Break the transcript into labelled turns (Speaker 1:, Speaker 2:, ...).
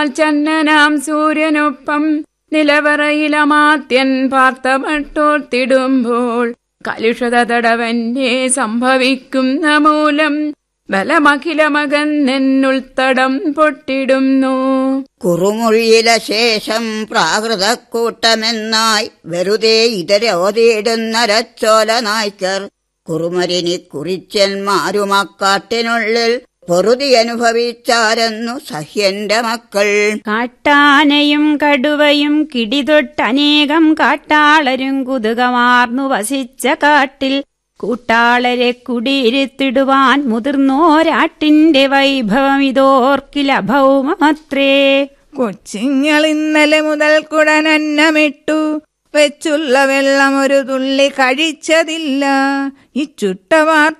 Speaker 1: ചന്നനാം സൂര്യനൊപ്പം നിലവറയിലമാത്യൻ പാർത്തമട്ടോർത്തിടുമ്പോൾ കലുഷത തടവന്റെ സംഭവിക്കുന്ന മൂലം ബലമഖിലമകന്നെന്നുൾത്തടം പൊട്ടിടുന്നു
Speaker 2: കുറുമൊഴിയിലെ ശേഷം പ്രാകൃതക്കൂട്ടമെന്നായി വെറുതെ ഇതരോതിയിടുന്നരച്ചോല നായ്ക്കർ കുറുമരിനി കുറിച്ചന്മാരുമക്കാട്ടിനുള്ളിൽ പൊറുതി അനുഭവിച്ചാരെന്നു സഹ്യന്റെ മക്കൾ
Speaker 3: കാട്ടാനയും കടുവയും കിടിതൊട്ടനേകം കാട്ടാളരും കുതുകമാർന്നു വസിച്ച കാട്ടിൽ കൂട്ടാളരെ കുടിയിരുത്തിടുവാൻ മുതിർന്നോരാട്ടിന്റെ വൈഭവം ഇതോർക്കില ഭൗമമത്രേ
Speaker 4: കൊച്ചിങ്ങൾ ഇന്നലെ മുതൽ കുടനന്നമിട്ടു വെച്ചുള്ള വെള്ളം ഒരു തുള്ളി കഴിച്ചതില്ല ഈ ചുട്ടവാർത്ത